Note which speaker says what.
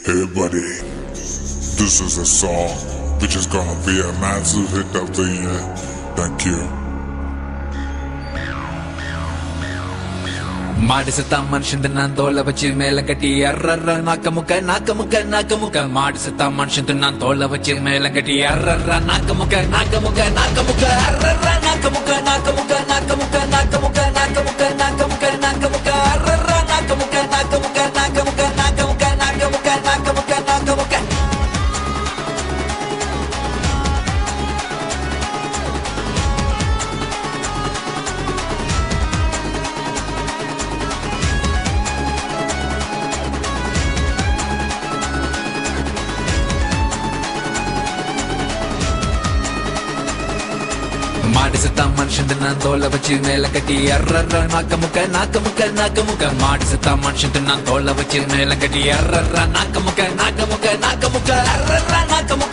Speaker 1: Hey buddy, this is a song which is gonna be a massive hit of the year. Thank you.
Speaker 2: மாடு செத்தா மனுஷன் தின்னான் தோலை வச்சு மேல கட்டி அர்ரர்ர நாக்க முக்க நாக்க முக்க நாக்க முக்க மாடு செத்தா மனுஷன் தின்னான் தோலை வச்சு மேல கட்டி அர்ரர்ர நாக்க முக்க நாக்க முக்க நாக்க முக்க அர்ரர்ர நாக்க முக்க நாக்க முக்க நாக்க முக்க நாக்க முக்க நாக்க முக்க நாக்க முக்க நாக்க முக்க அர்ரர்ர நாக்க முக்க நாக்க முக்க நாக்க முக்க நாக்க முக்க நாக்க முக்க நாக்க முக்க நாக்க முக்க மாடு செத்தா மனுஷன் தின்னான் தோலை வச்சு மேல கட்டி அர்ரர்ர நாக்க முக்க நாக்க முக்க நாக்க முக்க மாடு செத்தா மனுஷன் தின்னான் தோலை வச்சு மேல கட்டி அர்ரர்ர நாக்க முக்க நாக்க முக்க நாக்க முக்க அர்ரர்ர நாக்க முக்க